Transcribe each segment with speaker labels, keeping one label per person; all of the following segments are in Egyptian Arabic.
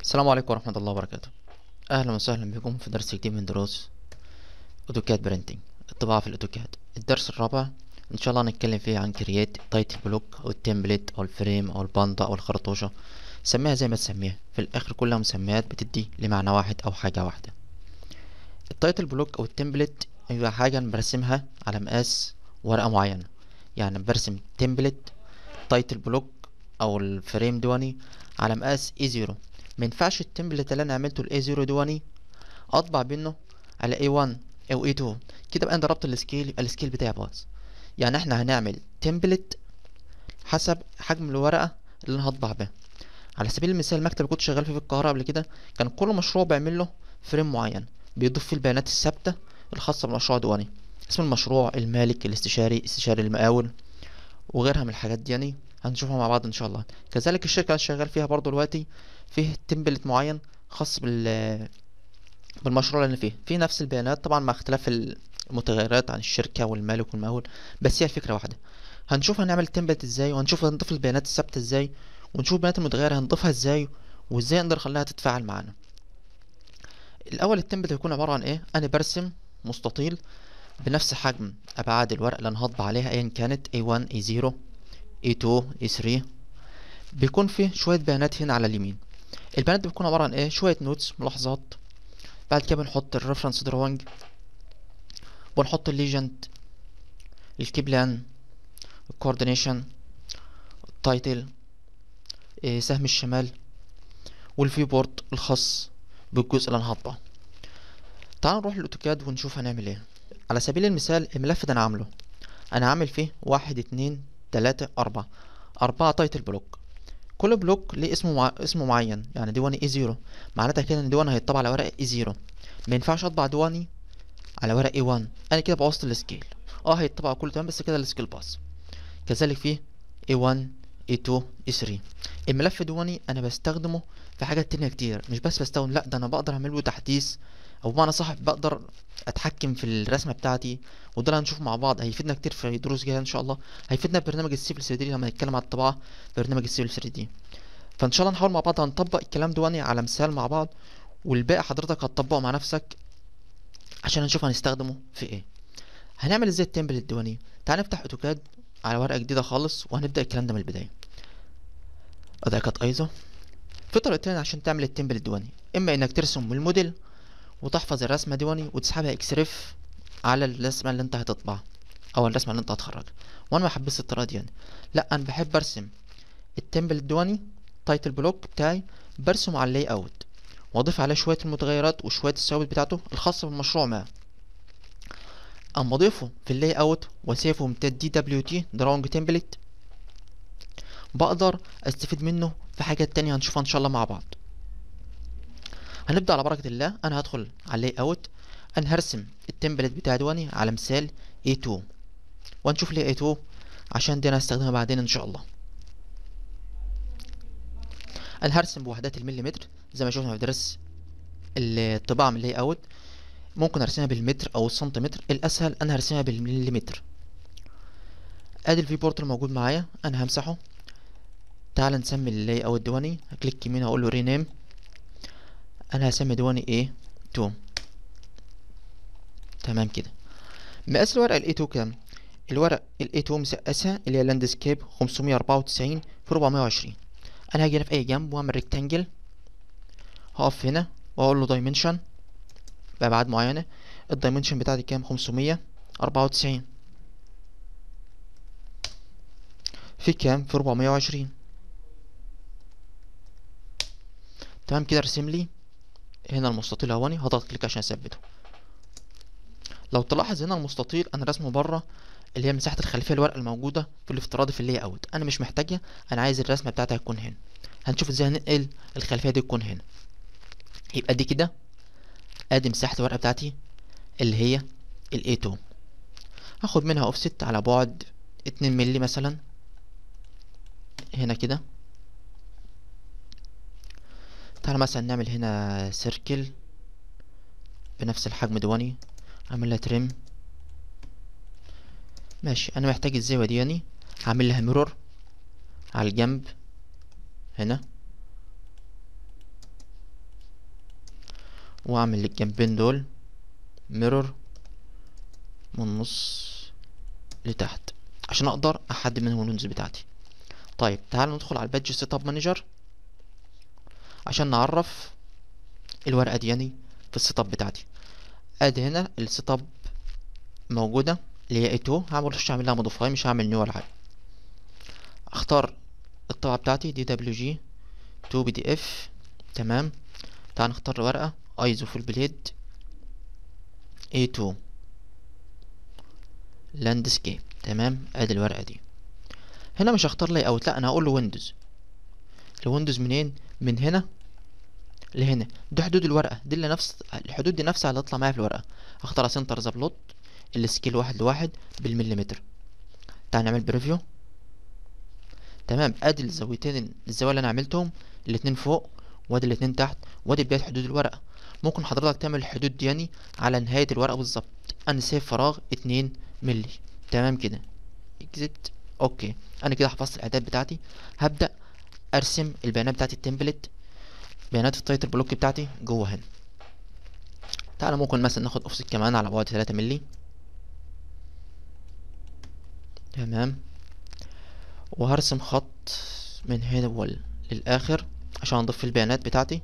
Speaker 1: السلام عليكم ورحمة الله وبركاته أهلا وسهلا بكم في درس جديد من دروس أوتوكاد برينتينج الطباعة في الأوتوكاد الدرس الرابع إن شاء الله هنتكلم فيه عن كرييت تايتل بلوك أو التمبلت أو الفريم أو الباندا أو الخرطوشة سميها زي ما تسميها في الآخر كلها مسميات بتدي لمعنى واحد أو حاجة واحدة التايتل بلوك أو التمبلت هي حاجة أنا برسمها على مقاس ورقة معينة يعني برسم تمبلت تايتل بلوك أو الفريم دواني على مقاس اي زيرو مينفعش التمبلت اللي انا عملته الاي زيرو دواني اطبع منه على اي 1 او اي 2 كده بقى انا ضربت السكيل يبقى السكيل بتاعي باظ يعني احنا هنعمل تمبلت حسب حجم الورقه اللي انا هطبع بها على سبيل المثال المكتب اللي كنت شغال فيه في القاهره قبل كده كان كل مشروع بيعمل له فريم معين بيضيف فيه البيانات الثابته الخاصه بالمشروع الديواني اسم المشروع المالك الاستشاري استشاري المقاول وغيرها من الحاجات دي يعني هنشوفها مع بعض ان شاء الله كذلك الشركه اللي شغال فيها برضو دلوقتي فيه تمبلت معين خاص بال بالمشروع اللي فيه في نفس البيانات طبعا مع اختلاف المتغيرات عن الشركه والمالك والمقاول بس هي الفكره واحده هنشوف هنعمل تمبلت ازاي وهنشوف هنضيف البيانات الثابته ازاي ونشوف البيانات المتغيره هنضيفها ازاي وازاي نقدر نخليها تتفاعل معانا الاول التمبلت هيكون عباره عن ايه انا برسم مستطيل بنفس حجم ابعاد الورقه اللي انا هطبع عليها ايا كانت A1 A0 A2 A3 بيكون فيه شويه بيانات هنا على اليمين البيانات دي بتكون عباره عن ايه شويه نوتس ملاحظات بعد كده بنحط الريفرنس دروينج بنحط الليجند الكي بلان الكوردينيشن التايتل إيه سهم الشمال والفيو بورد الخاص بالجزء اللي انا هطبعه تعالوا نروح للاوتوكاد ونشوف هنعمل ايه على سبيل المثال الملف ده انا عامله انا عامل فيه واحد اتنين تلاتة اربعة اربعة تايتل بلوك كل بلوك ليه اسمه مع... اسمه معين يعني ديواني اي زيرو معناتها كده ان ديواني هيطبع على ورقه اي زيرو ما ينفعش اطبع ديواني على ورقه اي 1 انا كده بوظت السكيل اه هيطبع كله تمام بس كده السكيل باظ كذلك فيه اي 1 اي 2 اي 3 الملف ديواني انا بستخدمه في حاجات تانية كتير مش بس بستخدم لا ده انا بقدر اعمل له تحديث او بمعنى صح بقدر اتحكم في الرسمه بتاعتي وده اللي هنشوفه مع بعض هيفيدنا كتير في دروس جايه ان شاء الله هيفيدنا في برنامج السيفل 3 دي لما نتكلم على الطباعه برنامج السيفل 3 دي فان شاء الله نحاول مع بعض هنطبق الكلام دواني على مثال مع بعض والباقي حضرتك هتطبقه مع نفسك عشان نشوف هنستخدمه في ايه هنعمل ازاي التمبل الديواني تعال نفتح اوتوكاد على ورقه جديده خالص وهنبدا الكلام ده من البدايه ادي كانت ايزو في طريقتين عشان تعمل التمبل الديواني اما انك ترسم الموديل وتحفظ الرسمه ديواني وتسحبها اكسريف على الرسمه اللي انت هتطبعها او الرسمه اللي انت هتخرجها وانا ما حبيتش الطريقه دي يعني لا انا بحب ارسم التمبل الديواني تايتل بلوك بتاعي برسم على اللاي اوت واضيف عليه شويه المتغيرات وشويه الثوابت بتاعته الخاصه بالمشروع ما اما اضيفه في اللاي اوت واسيفه امتداد دي دبليو تي دراونج تمبلت بقدر استفيد منه في حاجات تانية هنشوفها ان شاء الله مع بعض هنبدا على بركه الله انا هدخل على اللاي اوت انا هرسم التمبلت بتاع دواني على مثال A2 وهنشوف ليه A2 عشان دي انا هستخدمها بعدين ان شاء الله انا هرسم بوحدات المليمتر زي ما شفنا في درس الطباعة من اللاي اوت ممكن ارسمها بالمتر او السنتيمتر الاسهل انا هرسمها بالمليمتر ادي الفي بورت الموجود معايا انا همسحه تعال نسمي اللاي اوت دواني هكليك يمين هقول له رينيم انا هسمي دواني ايه 2 تمام كده مقاس الورقة ال A2 كام؟ الورق ال A2 مسقسها اللي هي لاندسكيب 594 في 420 انا هاجي هنا في اي جنب واعمل ريكتانجل هقف هنا واقول له دايمنشن بابعاد معينة الدايمنشن بتاعتي كام 594 في كام في 420 تمام كده ارسم لي هنا المستطيل اهواني هضغط كليك عشان اثبته لو تلاحظ هنا المستطيل انا رسمه بره اللي هي مساحه الخلفيه الورقه الموجوده في الافتراضي في اللاي اوت انا مش محتاجها انا عايز الرسمه بتاعتها تكون هنا هنشوف ازاي هننقل الخلفيه دي تكون هنا يبقى دي كده ادي مساحه الورقه بتاعتي اللي هي الاي 2 هاخد منها اوفست على بعد 2 مللي مثلا هنا كده تعالى مثلا نعمل هنا سيركل بنفس الحجم دواني اعمل لها تريم ماشي انا محتاج الزاويه دي يعني هعمل لها ميرور على الجنب هنا واعمل الجنبين دول ميرور من النص لتحت عشان اقدر احدد منهم اللونز بتاعتي طيب تعالوا ندخل على البادج سيت اب مانجر عشان نعرف الورقه دي يعني في السيت اب بتاعتي ادي هنا السيت اب موجوده اللي هي اي 2 هعمل اخش اعمل لها موديفاي مش هعمل نيو ولا حاجه اختار الطبعه بتاعتي دي دبليو جي 2 بي دي اف تمام تعال نختار ورقه ايزو فول بليد اي 2 لاندسكيب تمام ادي الورقه دي هنا مش هختار لاي اوت لا انا هقول له ويندوز الويندوز منين من هنا لهنا دي حدود الورقه دي اللي نفس الحدود دي نفسها اللي هتطلع معايا في الورقه اختار سنتر ذا بلوت السكيل واحد لواحد بالمليمتر تعال نعمل بريفيو تمام ادي الزاويتين الزاويه اللي انا عملتهم الاتنين فوق وادي الاتنين تحت وادي بدايه حدود الورقه ممكن حضرتك تعمل الحدود دي يعني على نهايه الورقه بالظبط انا سايب فراغ اتنين ملي تمام كده اكزيت اوكي انا كده حفظت الاعداد بتاعتي هبدا ارسم البيانات بتاعتي التمبلت بيانات التايتل بلوك بتاعتي جوه هنا تعالى ممكن مثلا ناخد اوفست كمان على بعد 3 ملي تمام وهرسم خط من هنا وال للاخر عشان اضيف البيانات بتاعتي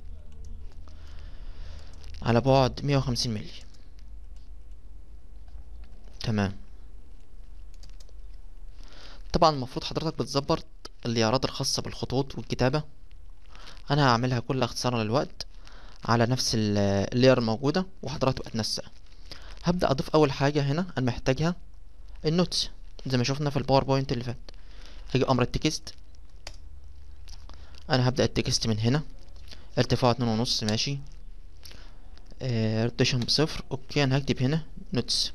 Speaker 1: على بعد 150 ملي تمام طبعا المفروض حضرتك بتظبط الاعراض الخاصة بالخطوط والكتابة انا هعملها كل اختصارا للوقت على نفس اللير الموجودة وحضرتك تبقى تنسق هبدأ اضيف اول حاجة هنا انا محتاجها النوتس زي ما شفنا في الباوربوينت اللي فات هاجي امر التكست انا هبدأ التكست من هنا ارتفاعه اتنين ونص ماشي روتيشن بصفر اوكي انا هكتب هنا نوتس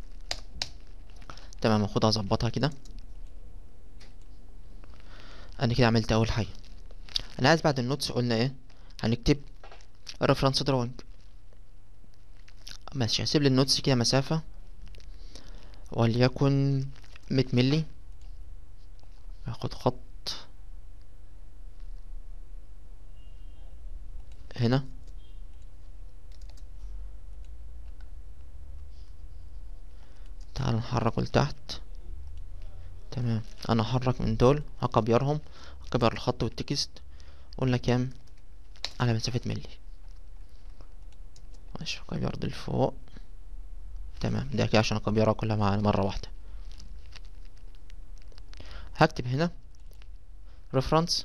Speaker 1: تمام اخدها اظبطها كده انا كده عملت اول حاجه انا عايز بعد النوتس قلنا ايه هنكتب ريفرنس دروينج ماشي هسيب للنوتس كده مسافه وليكن مية ملي هاخد خط هنا تعال نحرك لتحت تمام انا هحرك من دول هكبرهم هكبر الخط والتكست قلنا كام على مسافة ملي ماشي هكبر دي لفوق تمام ده كده عشان اكبرها كلها مع مرة واحدة هكتب هنا reference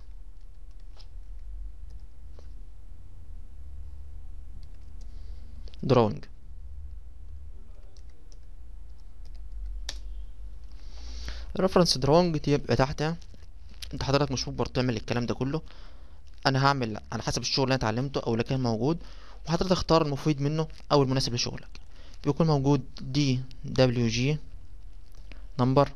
Speaker 1: drawing الريفرنس دروينج دي يبقى تحتها انت حضرتك مش مجبر تعمل الكلام ده كله انا هعمل على حسب الشغل اللي انا اتعلمته او اللي كان موجود وحضرتك اختار المفيد منه او المناسب لشغلك بيكون موجود دي دبليو جي نمبر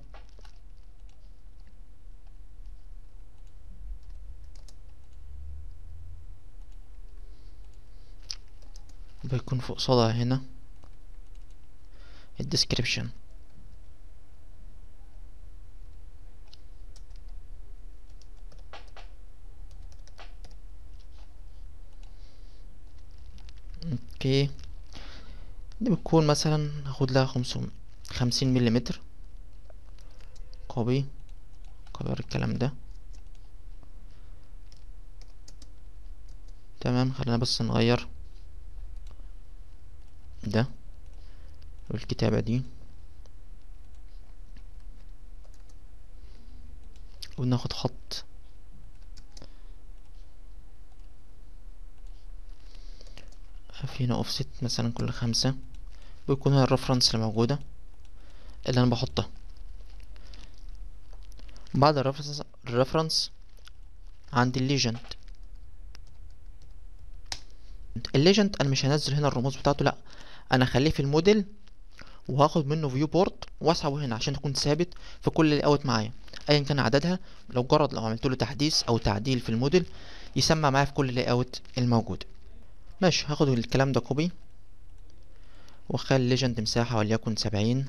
Speaker 1: بيكون فوق صدى هنا الديسكريبشن اوكي دي بتكون مثلا هاخد لها خمسون خمسين مليمتر كوبي كبر الكلام ده تمام خلينا بس نغير ده والكتابة دي وناخد خط في هنا اوفست مثلا كل خمسة بيكون هنا الرفرنس اللي موجودة اللي انا بحطها بعد الرفرنس الرفرنس عندي الليجند الليجند انا مش هنزل هنا الرموز بتاعته لا انا اخليه في الموديل وهاخد منه فيو بورد واسحبه هنا عشان تكون ثابت في كل لاي اوت معايا ايا كان عددها لو جرد لو عملت له تحديث او تعديل في الموديل يسمع معايا في كل لاي اوت الموجود ماشي هاخد الكلام ده كوبي واخلي الليجند مساحة وليكن سبعين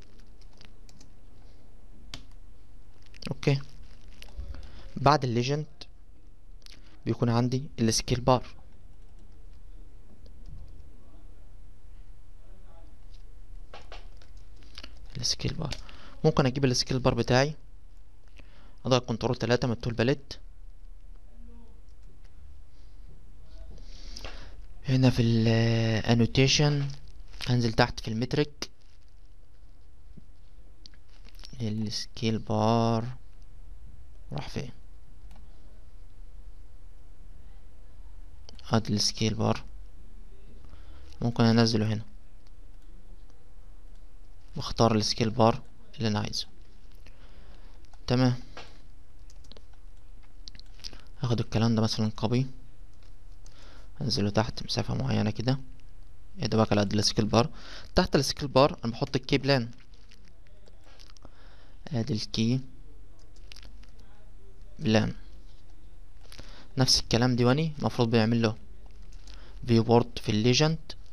Speaker 1: اوكي بعد الليجند بيكون عندي السكيل بار السكيل بار ممكن اجيب السكيل بار بتاعي اضغط كنترول تلاتة من التول باليت هنا في الانوتيشن هنزل تحت في المترك السكيل بار راح فين ادي السكيل بار ممكن انزله هنا واختار السكيل بار اللي انا عايزه تمام هاخد الكلام ده مثلا كوبي انزله تحت مسافة معينة كده يا دوبك على قد السكيل بار تحت السكيل بار انا بحط الكي بلان ادي الكي بلان نفس الكلام ديواني المفروض بيعمل له فيو بورد في الليجند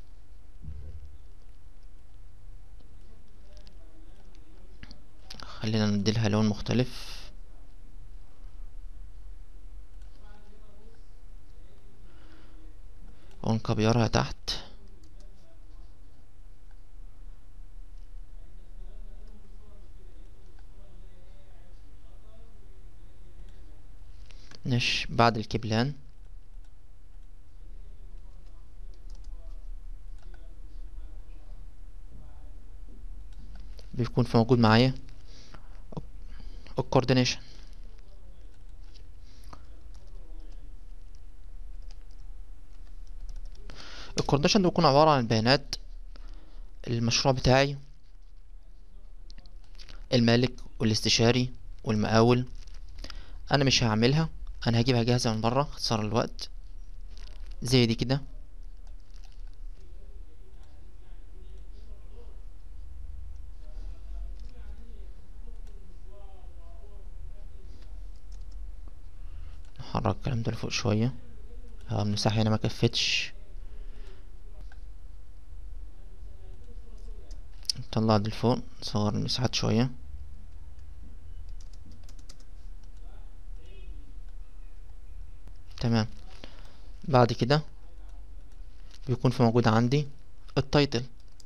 Speaker 1: خلينا نديلها لون مختلف ونكبرها تحت نش بعد الكبلان بيكون في موجود معايا الكوردينيشن الكوردينيشن ده بيكون عبارة عن البيانات المشروع بتاعي المالك والاستشاري والمقاول انا مش هعملها انا هجيبها جاهزة من بره اختصار الوقت زي دي كده نحرك الكلام ده لفوق شوية اه المساحة هنا ما كفتش نطلع دي لفوق نصغر المساحات شوية تمام بعد كده بيكون في موجود عندي التايتل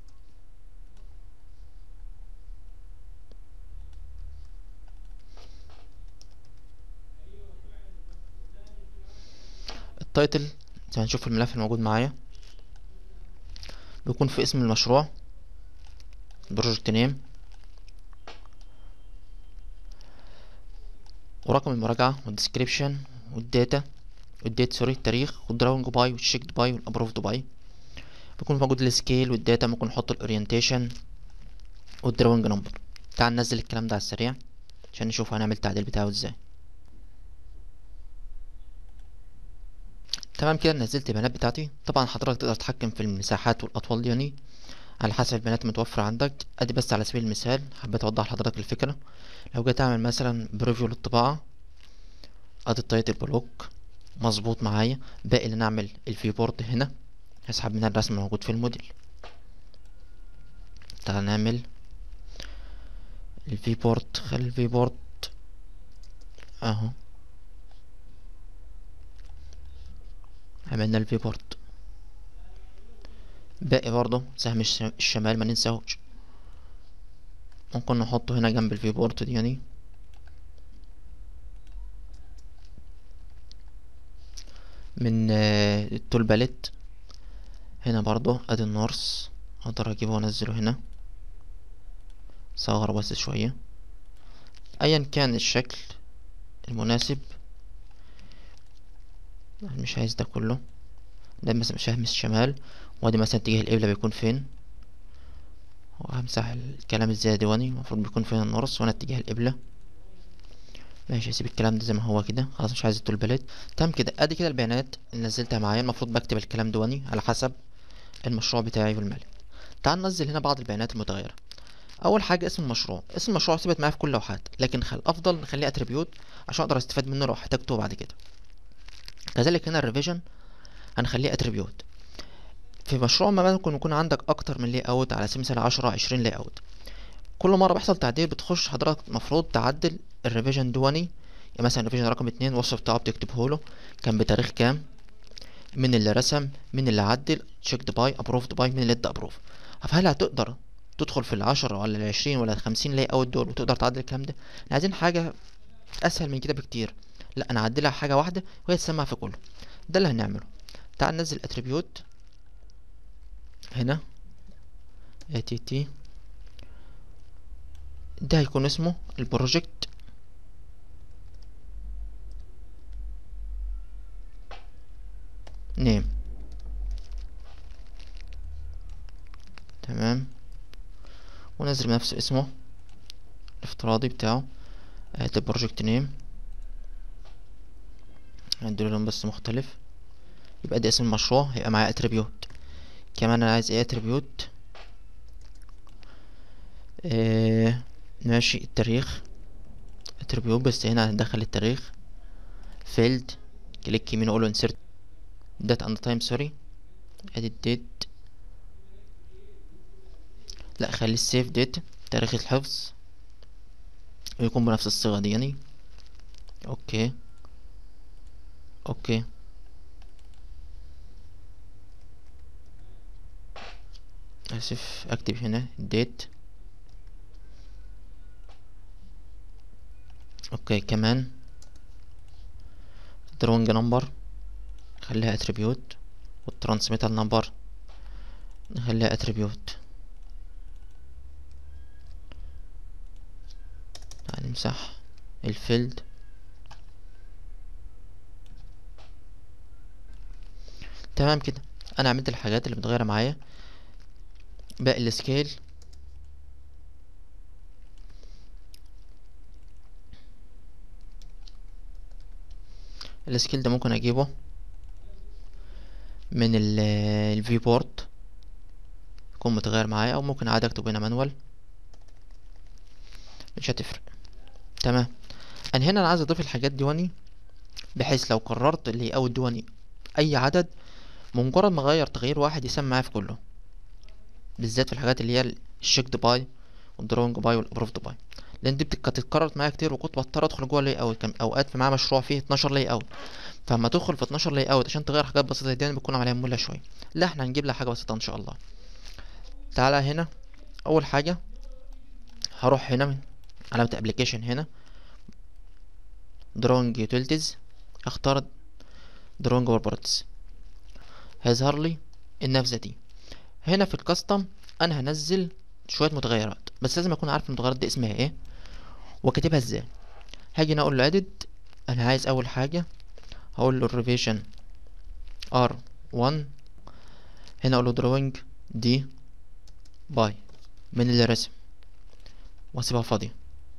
Speaker 1: التايتل زي ما نشوف الملف الموجود معايا بيكون في اسم المشروع بروجكت نيم ورقم المراجعة والديسكريبشن والداتا والديت سوري التاريخ والدراونج باي والشيكد باي والابروفد باي بيكون موجود السكيل والداتا ممكن نحط الاورينتيشن والدراونج نمبر تعال ننزل الكلام ده على السريع عشان نشوف هنعمل التعديل بتاعه ازاي تمام كده نزلت البيانات بتاعتي طبعا حضرتك تقدر تتحكم في المساحات والاطوال دي يعني على حسب البيانات المتوفرة عندك ادي بس على سبيل المثال حبيت اوضح لحضرتك الفكرة لو جيت اعمل مثلا بريفيو للطباعة ادي التايتل بلوك مظبوط معايا باقي ان انا اعمل الفيو بورد هنا هسحب من الرسم الموجود في الموديل تعال نعمل الفي بورد خلي الفي بورد اهو عملنا الفي بورد باقي برضه سهم الشمال ما ننساهوش ممكن نحطه هنا جنب الفي بورد دي يعني من التول باليت هنا برضو ادي النورس اقدر اجيبه وانزله هنا صغر بس شوية ايا كان الشكل المناسب مش عايز ده كله ده مثلا شهم الشمال وادي مثلا اتجاه القبلة بيكون فين وهمسح الكلام الزيادة واني المفروض بيكون فين النورس وانا اتجاه القبلة ماشي هسيب الكلام ده زي ما هو كده خلاص مش عايز التول باليت تمام كده ادي كده البيانات اللي نزلتها معايا المفروض بكتب الكلام دواني على حسب المشروع بتاعي والمالك تعال ننزل هنا بعض البيانات المتغيرة اول حاجة اسم المشروع اسم المشروع ثبت معايا في كل اللوحات لكن خل افضل نخليه اتريبيوت عشان اقدر استفاد منه لو احتاجته بعد كده كذلك هنا الريفيجن هنخليه اتريبيوت في مشروع ما ممكن يكون عندك اكتر من لي اوت على سبيل المثال 10 20 لي اوت كل مره بيحصل تعديل بتخش حضرتك المفروض تعدل الريفيجن دواني يعني مثلا الريفيجن رقم اتنين الوصف بتاعه بتكتبه له كان بتاريخ كام من اللي رسم من اللي عدل تشيكد باي ابروفد باي من اللي ادى ابروف فهل هتقدر تدخل في العشرة ولا العشرين ولا الخمسين لاي اوت دول وتقدر تعدل الكلام ده احنا عايزين حاجة اسهل من كده بكتير لا انا اعدلها حاجة واحدة وهي تسمع في كله ده اللي هنعمله تعال ننزل اتريبيوت هنا att ده هيكون اسمه البروجكت نيم تمام ونزل بنفس اسمه الافتراضي بتاعه هات البروجكت نيم هنديله لون بس مختلف يبقى ده اسم المشروع هيبقى معاه اتريبيوت كمان انا عايز ايه اتريبيوت آه ماشي التاريخ اتريبيوت بس هنا هندخل التاريخ فيلد كليك يمين اقول له insert date and time سوري ادي date لا خلي السيف ديت تاريخ الحفظ ويكون بنفس الصيغة دي يعني اوكي اوكي اسف اكتب هنا date اوكي كمان drawing number خليها attribute والترانسميتال نمبر نخليها attribute نمسح الفيلد تمام كده انا عملت الحاجات اللي متغيره معايا باقي السكيل السكيل ده ممكن اجيبه من الفي بورد يكون متغير معايا او ممكن عادي اكتب هنا مانوال مش هتفرق تمام انا هنا انا عايز اضيف الحاجات ديواني بحيث لو قررت اللي او ديواني اي عدد بمجرد ما اغير تغيير واحد يسمى معايا في كله بالذات في الحاجات اللي هي الشيكد باي والدرونج باي والابروفد باي لان دي كانت اتكررت معايا كتير وكنت بضطر ادخل جوه لاي اوت كان اوقات في معايا مشروع فيه 12 لاي اوت فلما تدخل في 12 لاي اوت عشان تغير حاجات بسيطه دي بتكون عليها ممله شويه لا احنا هنجيب لها حاجه بسيطه ان شاء الله تعالى هنا اول حاجه هروح هنا من علامه ابلكيشن هنا drawing utilities اختار drawing properties هيظهر لي النافذه دي هنا في الكاستم انا هنزل شويه متغيرات بس لازم اكون عارف المتغيرات دي اسمها ايه وكاتبها ازاي هاجي هنا اقول له edit انا عايز اول حاجه هقول له revision r1 هنا اقول له drawing دي باي من الرسم واسيبها فاضيه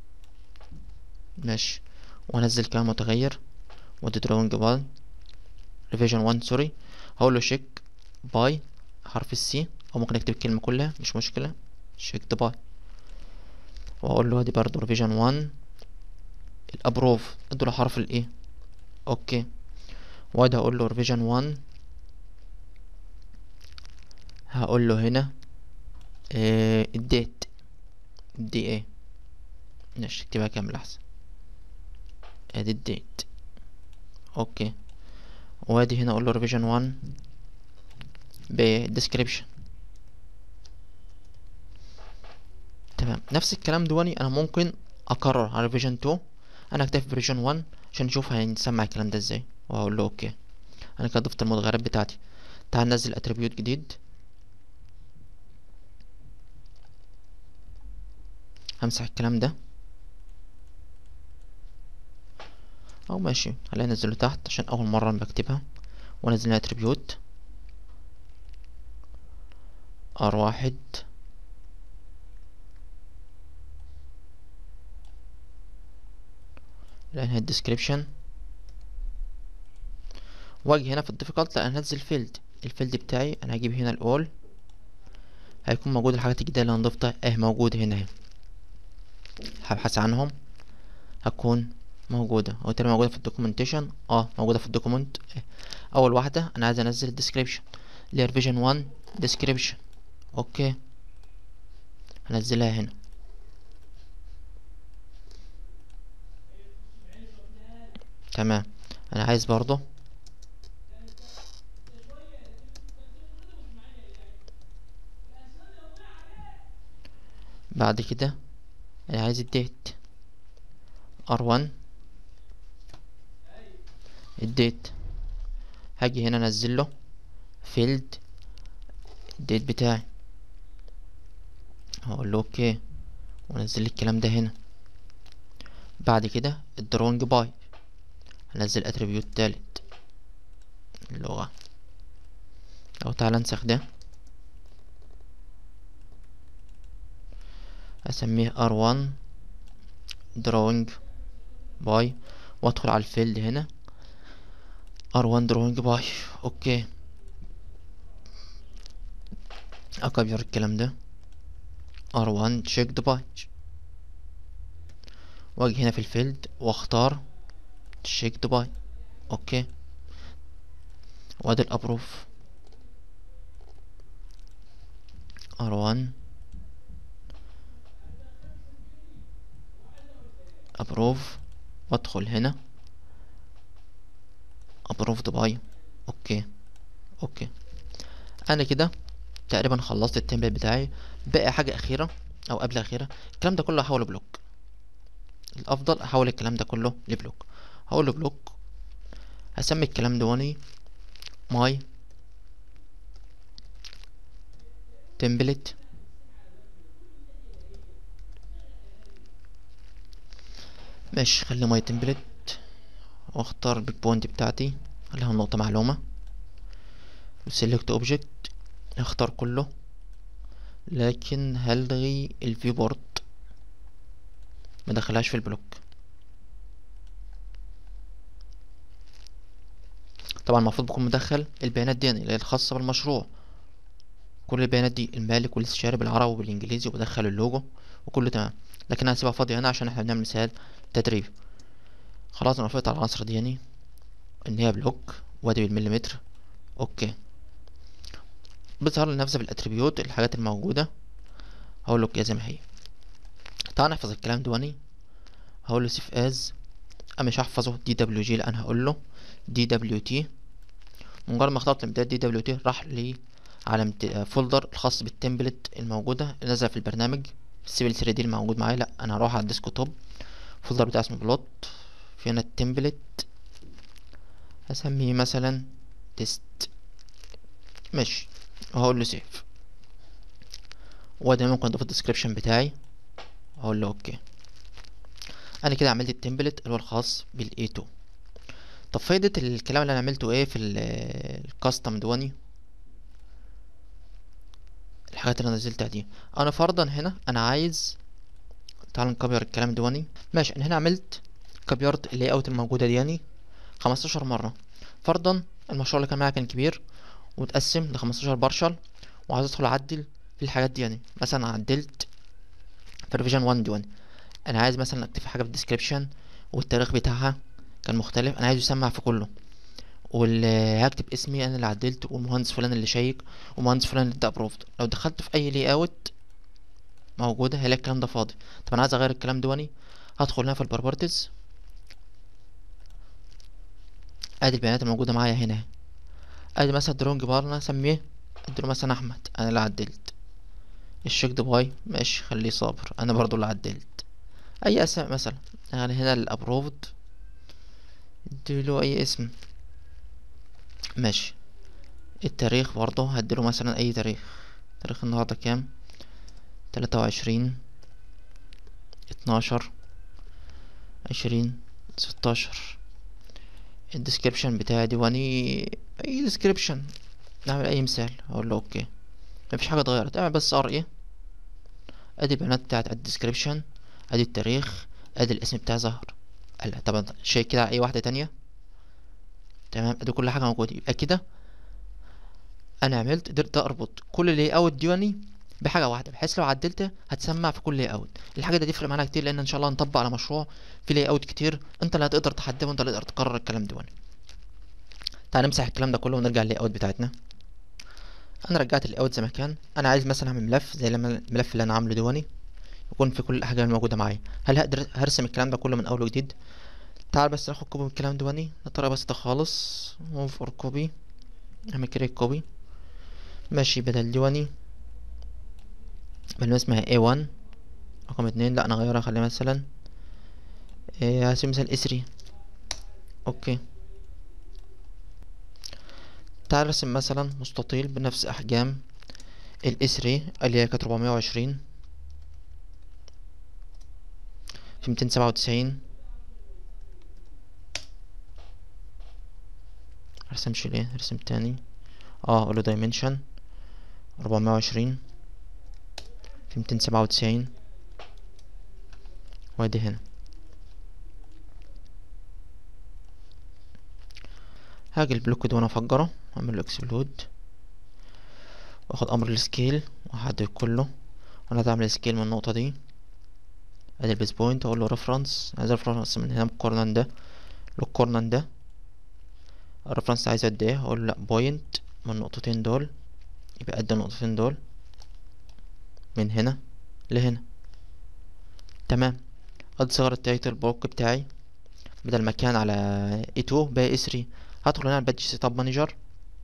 Speaker 1: ماشي وانزل كمان متغير ودي drawing باي revision 1 سوري هقول له check باي حرف السي او ممكن اكتب الكلمه كلها مش مشكله check باي واقول له ادي برضه revision 1 الابروف ادوا له حرف الايه اوكي وادي هقول له revision 1 هقول له هنا إيه الديت دي ايه ماشي اكتبها كامل احسن ادي الديت اوكي وادي هنا اقول له revision 1 بالديسكريبشن تمام نفس الكلام دواني انا ممكن اكرر على revision 2 انا اكتفي version 1 عشان نشوف هنسمع الكلام ده ازاي وهقول له اوكي انا كده ضفت المتغيرات بتاعتي تعال ننزل اتريبيوت جديد همسح الكلام ده او ماشي خلينا ننزله تحت عشان اول مره بكتبها وانزل اتريبيوت ار واحد لانها الديسكريبشن واجي هنا في الديفيكالت لا انزل فيلد الفيلد بتاعي انا هجيب هنا الاول هيكون موجود الحاجات الجديده اللي انا ضفتها اه موجود هنا اهي هبحث عنهم هتكون موجودة هو تاني موجودة في الدوكيومنتيشن اه موجودة في الدوكيومنت اول واحدة انا عايز انزل الديسكريبشن اللي هي ريفيجن 1 ديسكريبشن اوكي هنزلها هنا تمام انا عايز برضو بعد كده انا عايز الديت ار1 الديت هاجي هنا انزل له فيلد الديت بتاعي هقول له اوكي وانزل الكلام ده هنا بعد كده الدرونج باي هنزل اتريبيوت تالت اللغة او تعالى انسخ ده اسميه r1 drawing باي وادخل على الفيلد هنا r1 drawing باي اوكي اكبر الكلام ده r1 checked باي واجي هنا في الفيلد واختار checked باي اوكي وادي الابروف r1 ابروف وادخل هنا ابروف باي اوكي اوكي انا كده تقريبا خلصت التمبلت بتاعي باقي حاجه اخيره او قبل اخيره الكلام ده كله هحوله بلوك الافضل احول الكلام ده كله لبلوك هقول له بلوك هسمي الكلام دواني ماي تمبلت ماشي خلي ماي تمبلت واختار البيك بوينت بتاعتي خليها نقطة معلومة وسيلكت اوبجكت اختار كله لكن هلغي الفيو بورد مدخلهاش في البلوك طبعا المفروض بكون مدخل البيانات دي اللي هي الخاصة بالمشروع كل البيانات دي المالك والاستشاري بالعربي وبالانجليزي وبدخل اللوجو وكله تمام لكن انا هسيبها فاضية هنا عشان احنا بنعمل مثال تدريب خلاص انا وافقت على العنصر دي يعني ان هي بلوك وادي بالمليمتر اوكي بتظهر لي نفسها بالاتريبيوت الحاجات الموجودة هقول له زي ما هي تعال نحفظ الكلام دواني هقول له سيف از انا مش هحفظه دي دبليو جي لان هقول له دي دبليو تي مجرد ما اخترت الامتداد دي دبليو تي راح لي على فولدر الخاص بالتمبلت الموجودة اللي نازلة في البرنامج السيفل 3 دي الموجود معايا لا انا هروح على الديسك توب فولدر بتاع اسمه بلوت في هنا التمبلت هسميه مثلا تيست ماشي وهقول له سيف وده ممكن اضيف الديسكريبشن بتاعي هقول له اوكي انا كده عملت التمبلت اللي هو الخاص بالاي 2 طب فايدة الكلام اللي انا عملته ايه في الكاستم دواني الحاجات اللي انا نزلتها دي انا فرضا هنا انا عايز تعال نكبر الكلام دواني ماشي انا هنا عملت كبرت اللاي اوت الموجوده دي يعني 15 مره فرضا المشروع اللي كان معايا كان كبير ومتقسم ل 15 بارشل وعايز ادخل اعدل في الحاجات دي يعني مثلا عدلت في ريفيجن 1 دي انا عايز مثلا اكتب حاجه في الديسكريبشن والتاريخ بتاعها كان مختلف انا عايزه يسمع في كله واللي هكتب اسمي انا اللي عدلت والمهندس فلان اللي شيك ومهندس فلان اللي ادى ابروفد لو دخلت في اي لاي اوت موجوده هلاقي الكلام ده فاضي طب انا عايز اغير الكلام دواني هدخل هنا في البروبرتيز ادي البيانات الموجوده معايا هنا ادي مثلا درونج بارنا سميه اديله مثلا احمد انا اللي عدلت الشيك باي ماشي خليه صابر انا برضو اللي عدلت اي اسم مثلا يعني هنا الابروفد اديله اي اسم ماشي التاريخ برضه هديله مثلا اي تاريخ تاريخ النهارده كام تلاتة وعشرين اتناشر عشرين ستاشر الديسكريبشن بتاعي ديواني اي ديسكريبشن نعمل اي مثال اقول له اوكي مفيش حاجه اتغيرت اعمل بس ار ايه ادي البيانات بتاعت الديسكريبشن ادي التاريخ ادي الاسم بتاعي ظهر هلا طبعا شيء كده على اي واحده تانية تمام ادي كل حاجه موجوده يبقى كده انا عملت قدرت اربط كل لاي اوت ديواني بحاجه واحده بحيث لو عدلت هتسمع في كل لاي اوت الحاجه دي تفرق معانا كتير لان ان شاء الله نطبق على مشروع في لاي اوت كتير انت اللي هتقدر تحدده وانت اللي هتقدر تقرر الكلام ده تعال نمسح الكلام ده كله ونرجع للاي اوت بتاعتنا انا رجعت الاي اوت زي ما كان انا عايز مثلا اعمل ملف زي لما الملف اللي انا عامله دواني يكون في كل الحاجه الموجوده معايا هل هقدر هرسم الكلام ده كله من اول وجديد تعال بس ناخد كوبي من الكلام دواني بطريقه بسيطه خالص موف اور كوبي اعمل كريت كوبي ماشي بدل دواني بل اسمها A1 رقم اتنين لا نغيرها خليها مثلا إيه هسيب مثلا اسري اوكي تعال ارسم مثلا مستطيل بنفس احجام الاسري اللي هي كانت 420 في 297 ارسمش ليه ارسم تاني اه اقول له دايمنشن 420 في 297 وادي هنا هاجي البلوك ده وانا افجره اعمل له اكسبلود واخد امر السكيل واحدد كله وانا هعمل سكيل من النقطة دي ادي البيس بوينت اقول له ريفرنس عايز ريفرنس من هنا من الكورنر ده للكورنر ده الريفرنس عايز قد ايه اقول له لا بوينت من النقطتين دول يبقى قد النقطتين دول من هنا لهنا تمام ادي صغر التايتل بلوك بتاعي بدل ما كان على اي 2 بقى اي 3 هدخل هنا على البادج سيت اب مانجر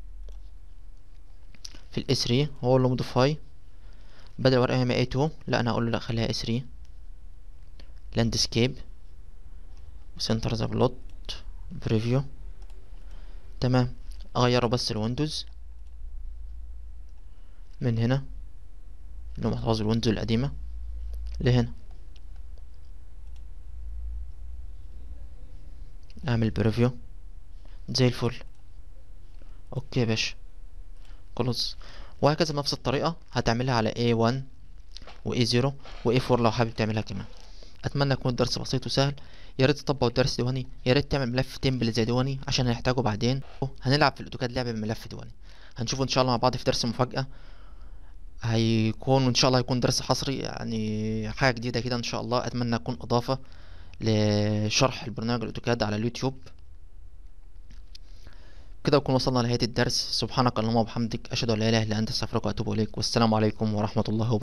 Speaker 1: في الاي 3 واقول له موديفاي بدل الورقه هي اي 2 لا انا هقول له لا خليها اي 3 لاندسكيب وسنتر ذا بلوت بريفيو تمام اغيره بس الويندوز من هنا اللي هو محفظ الويندوز القديمة لهنا اعمل بريفيو زي الفل اوكي يا باشا خلاص وهكذا بنفس الطريقة هتعملها على A1 و A0 و A4 لو حابب تعملها كمان اتمنى يكون الدرس بسيط وسهل يا ريت تطبق الدرس ديواني يا ريت تعمل ملف تمبل زي ديواني عشان هنحتاجه بعدين هنلعب في الاوتوكاد لعبه بملف ديواني هنشوفه ان شاء الله مع بعض في درس مفاجاه هيكون ان شاء الله هيكون درس حصري يعني حاجه جديده كده ان شاء الله اتمنى اكون اضافه لشرح البرنامج الاوتوكاد على اليوتيوب كده نكون وصلنا لنهايه الدرس سبحانك اللهم وبحمدك اشهد ان لا اله الا انت استغفرك واتوب اليك والسلام عليكم ورحمه الله وبركاته